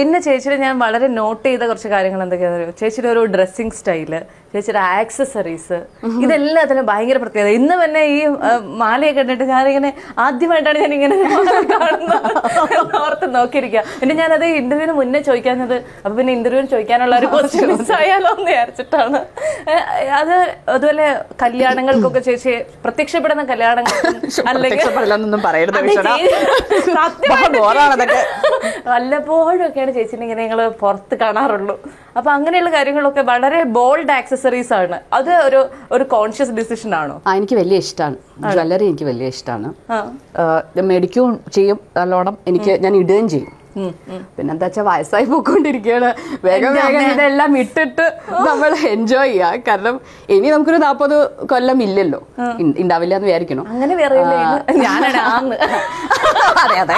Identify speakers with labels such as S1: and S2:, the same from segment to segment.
S1: പിന്നെ ചേച്ചിയുടെ ഞാൻ വളരെ നോട്ട് ചെയ്ത കുറച്ച് കാര്യങ്ങൾ എന്തൊക്കെയാണെന്ന് അറിയോ ചേച്ചിയുടെ ഒരു ഡ്രസ്സിങ് സ്റ്റൈല് ചേച്ചിയുടെ ആക്സസറീസ് ഇതെല്ലാത്തിനും ഭയങ്കര പ്രത്യേകത ഇന്ന് തന്നെ ഈ ആ, മാലയൊക്കെ കണ്ടിട്ട് ഞാനിങ്ങനെ ആദ്യമായിട്ടാണ് ഞാൻ ഇങ്ങനെ കാണുന്നത് ഓർത്ത് നോക്കിയിരിക്കുക പിന്നെ ഞാനത് ഇന്റർവ്യൂവിന് മുന്നേ ചോദിക്കാഞ്ഞത് അപ്പൊ പിന്നെ ഇന്റർവ്യൂവിന് ചോദിക്കാനുള്ള ഒരു ക്വസ്റ്റ്യൻ മിസ് ആയാലോ എന്ന് വിചാരിച്ചിട്ടാണ് ഏ, അത് അതുപോലെ കല്യാണങ്ങൾക്കൊക്കെ ചേച്ചി പ്രത്യക്ഷപ്പെടുന്ന കല്യാണങ്ങൾക്കും
S2: പ്രത്യക്ഷപ്പെടില്ലെന്നൊന്നും പറയരുത്
S1: അതെ,
S2: ഈശ്വരാ.
S1: ചേ- സത്യമായിട്ട്
S2: ബോറാണതൊക്കെ
S1: വല്ലപ്പോഴും ഒക്കെയാണ് ചേച്ചിനെ ഇങ്ങനെ ഞങ്ങള് പുറത്ത് കാണാറുള്ളൂ അപ്പൊ അങ്ങനെയുള്ള കാര്യങ്ങളൊക്കെ വളരെ ബോൾഡ് ആക്സസറീസ് ആണ് അത് ഒരു ഒരു കോൺഷ്യസ് ഡിസിഷൻ ആണോ
S2: ആ എനിക്ക് വലിയ ഇഷ്ടമാണ് ജ്വല്ലറി എനിക്ക് വലിയ ഇഷ്ടമാണ്
S1: ആ.
S2: മേടിക്കുകയും ചെയ്യും നല്ലോണം എനിക്ക് ഞാൻ ഇടുകയും ചെയ്യും പിന്നെ എന്താ വെച്ചാൽ വയസ്സായി പോയിക്കൊണ്ടിരിക്കുകയാണ് വേഗം വേഗം ഇതെല്ലാം ഇട്ടിട്ട് നമ്മൾ എൻജോയ് ചെയ്യാം കാരണം ഇനി നമുക്കൊരു നാൽപ്പത് കൊല്ലം ഇല്ലല്ലോ ഇൻ- ഉണ്ടാവില്ല എന്ന് വിചാരിക്കണം
S1: അങ്ങനെ വേറെ ഞാനാണ് ആന്ന്
S2: അതെ അതെ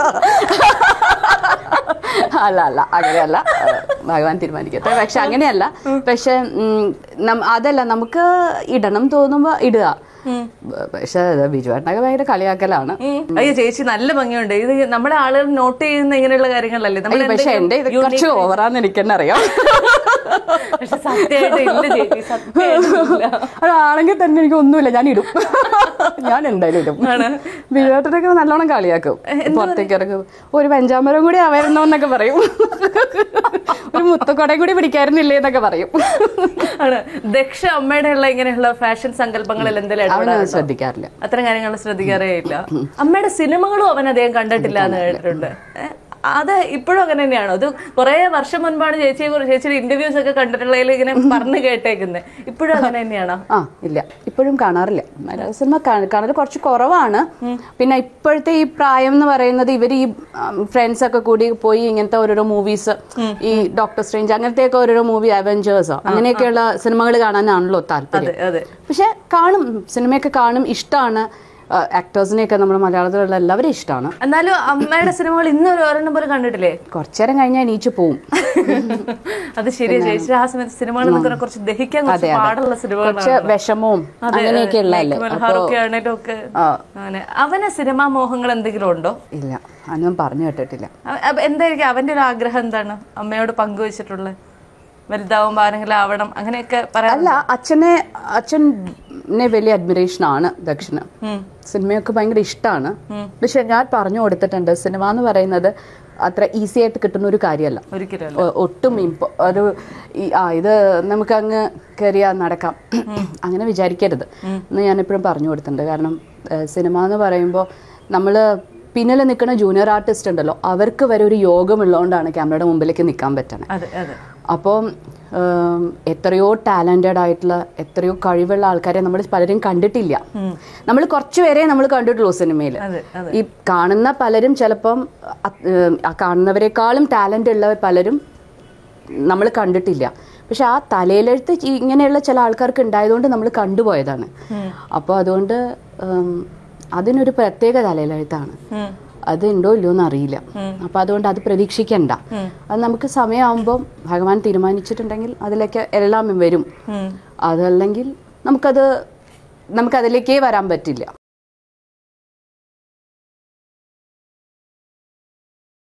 S2: അല്ല അല്ല അങ്ങനെയല്ല ആ, ഭഗവാൻ തീരുമാനിക്കട്ടെ പക്ഷെ അങ്ങനെയല്ല പക്ഷെ ഉം, നം- അതല്ല നമുക്ക് ഇടണം തോന്നുമ്പോ ഇടുക പക്ഷെ ബിജുവേട്ടനൊക്കെ ഭയങ്കര കളിയാക്കലാണ്
S1: ഉം. അയ്യോ ചേച്ചി നല്ല ഭംഗിയുണ്ട് ഇത് നമ്മുടെ ആളുകൾ നോട്ട് ചെയ്യുന്ന ഇങ്ങനെയുള്ള കാര്യങ്ങളല്ലേ നമ്മൾ
S2: അയ്യോ, പക്ഷെ എന്റെ ഇത് കുറച്ച് ഓവറാന്ന് എനിക്ക് തന്നെ അറിയാം
S1: പക്ഷെ സത്യമായിട്ട് ഇല്ല ചേച്ചി സത്യമായിട്ട് ഇല്ല.
S2: അതാണെങ്കിൽ തന്നെ എനിക്ക് ഒന്നുമില്ല ഞാൻ ഇടും ഞാൻ എന്തായാലും ഇടും ബിജുവേട്ടനൊക്കെ നല്ലോണം കളിയാക്കും പുറത്തേക്ക് ഇറക്കും ഒരു പഞ്ചാമരം കൂടി ആവായിരുന്നോ എന്നൊക്കെ പറയും ഒരു മുത്തക്കൊടയും കൂടി പിടിക്കായിരുന്നില്ലേ എന്നൊക്കെ പറയും
S1: ആണ് ദക്ഷ അമ്മയുടെ ഉള്ള ഇങ്ങനെയുള്ള ഫാഷൻ സങ്കല്പങ്ങളിൽ എന്തെങ്കിലും
S2: അവന്
S1: ഇടപെടാറുണ്ടോ?
S2: ശ്രദ്ധിക്കാറില്ല
S1: അത്തരം കാര്യങ്ങൾ ശ്രദ്ധിക്കാറേ ഇല്ല അമ്മയുടെ സിനിമകളും അവൻ അദ്ദേഹം കണ്ടിട്ടില്ല എന്ന് കേട്ടിട്ടുണ്ട് ഏ, അത് ഇപ്പോഴും അങ്ങനെ തന്നെയാണോ അത് കുറെ വർഷം മുൻപാണ് ചേച്ചിയെ കുറിച്ച് ചേച്ചിയുടെ ഇന്റർവ്യൂസ് ഒക്കെ കണ്ടിട്ടുള്ളതിൽ ഇങ്ങനെ പറഞ്ഞു കേട്ടേക്കുന്നത് ഇപ്പോഴും അങ്ങനെ തന്നെയാണോ
S2: ആ ഇല്ല ഇപ്പോഴും കാണാറില്ല മലയാള സിനിമ കാ- കാണൽ കുറച്ച് കുറവാണ് പിന്നെ ഇപ്പോഴത്തെ ഈ പ്രായം എന്ന് പറയുന്നത് ഇവർ ഈ ഫ്രണ്ട്സ് ഒക്കെ കൂടി പോയി ഇങ്ങനത്തെ ഓരോരോ മൂവീസ് ഈ ഡോക്ടർ സ്ട്രേഞ്ച് അങ്ങനത്തെയൊക്കെ ഓരോരോ മൂവി അവഞ്ചേഴ്സോ അങ്ങനെയൊക്കെയുള്ള സിനിമകൾ കാണാനാണല്ലോ താല്പര്യം
S1: അതെ അതെ
S2: പക്ഷെ കാണും സിനിമയൊക്കെ കാണും ഇഷ്ടമാണ് ആക്ടേഴ്സിനെയൊക്കെ നമ്മുടെ മലയാളത്തിലുള്ള എല്ലാവരും ഇഷ്ടമാണ്
S1: എന്നാലും അമ്മയുടെ സിനിമകൾ ഇന്ന് ഒരു ഒരെണ്ണം പോലും കണ്ടിട്ടില്ലേ
S2: കുറച്ചേരം കഴിഞ്ഞാൽ എണീച്ച് പോവും
S1: അത് ശരിയാ ചേച്ചി ആ സമയത്ത് സിനിമകൾ നമുക്ക് കുറച്ച് ദഹിക്കാൻ കുറച്ച് പാടുള്ള സിനിമകളാണ്
S2: കുറച്ച് വിഷമവും അങ്ങനെയൊക്കെ ഉള്ളതല്ലേ
S1: മൽഹാറൊക്കെ ആണേലും ഒക്കെ
S2: ആ.
S1: അങ്ങനെ അവന് സിനിമാ മോഹങ്ങൾ എന്തെങ്കിലും ഉണ്ടോ
S2: ഇല്ല അതൊന്നും പറഞ്ഞു കേട്ടിട്ടില്ല
S1: അവ- അവ- എന്തായിരിക്കും അവന്റെ ഒരു ആഗ്രഹം എന്താണ് അമ്മയോട് പങ്കുവച്ചിട്ടുള്ളത് വലുതാവുമ്പോ ആരെങ്കിലും ആവണം അങ്ങനെയൊക്കെ പറയാം
S2: അല്ല അച്ഛനെ അച്ഛനെ വലിയ അഡ്മിറേഷൻ ആണ് ദക്ഷിണ സിനിമയൊക്കെ ഭയങ്കര ഇഷ്ടമാണ് പക്ഷെ ഞാൻ പറഞ്ഞു കൊടുത്തിട്ടുണ്ട് സിനിമ എന്ന് പറയുന്നത് അത്ര ഈസി ആയിട്ട് കിട്ടുന്ന ഒരു കാര്യമല്ല
S1: ഒരിക്കലും
S2: ഒ- ഒട്ടും ഇമ്പോ ഒരു ഈ- ആ ഇത് നമുക്ക് അങ്ങ് കയറിയാ നടക്കാം അങ്ങനെ വിചാരിക്കരുത് എന്ന് ഞാൻ എപ്പോഴും പറഞ്ഞു കൊടുത്തിട്ടുണ്ട് കാരണം ഏഹ്, സിനിമ എന്ന് പറയുമ്പോൾ നമ്മൾ പിന്നിൽ നിൽക്കുന്ന ജൂനിയർ ആർട്ടിസ്റ്റ് ഉണ്ടല്ലോ അവർക്ക് വരെ ഒരു യോഗമുള്ളതുകൊണ്ടാണ് ക്യാമറയുടെ മുമ്പിലേക്ക് നിൽക്കാൻ പറ്റണത്
S1: അതെ അതെ
S2: അപ്പം ഉം, എത്രയോ ടാലൻറ്റഡ് ആയിട്ടുള്ള എത്രയോ കഴിവുള്ള ആൾക്കാരെ നമ്മൾ പലരും കണ്ടിട്ടില്ല നമ്മൾ കുറച്ച് പേരെ നമ്മൾ കണ്ടിട്ടുള്ളൂ സിനിമയിൽ
S1: അതെ അതെ
S2: ഈ കാണുന്ന പലരും ചിലപ്പം അത്, ഉം, ആ കാണുന്നവരെക്കാളും ടാലന്റ് ഉള്ളവർ പലരും നമ്മൾ കണ്ടിട്ടില്ല പക്ഷെ ആ തലയിലെഴുത്ത് ഈ ഇങ്ങനെയുള്ള ചില ആൾക്കാർക്ക് ഉണ്ടായതുകൊണ്ട് നമ്മൾ കണ്ടുപോയതാണ് അപ്പോൾ അതുകൊണ്ട് ഉം, അതിനൊരു പ്രത്യേക തലയിലെഴുത്താണ്
S1: ഉം.
S2: അത് ഉണ്ടോ ഇല്ലയോ എന്ന് അറിയില്ല അപ്പൊ അതുകൊണ്ട് അത് പ്രതീക്ഷിക്കണ്ട അത് നമുക്ക് സമയമാകുമ്പോൾ ഭഗവാൻ തീരുമാനിച്ചിട്ടുണ്ടെങ്കിൽ അതിലേക്ക് എല്ലാം വരും അതല്ലെങ്കിൽ നമുക്കത് നമുക്ക് അതിലേക്കേ വരാൻ പറ്റില്ല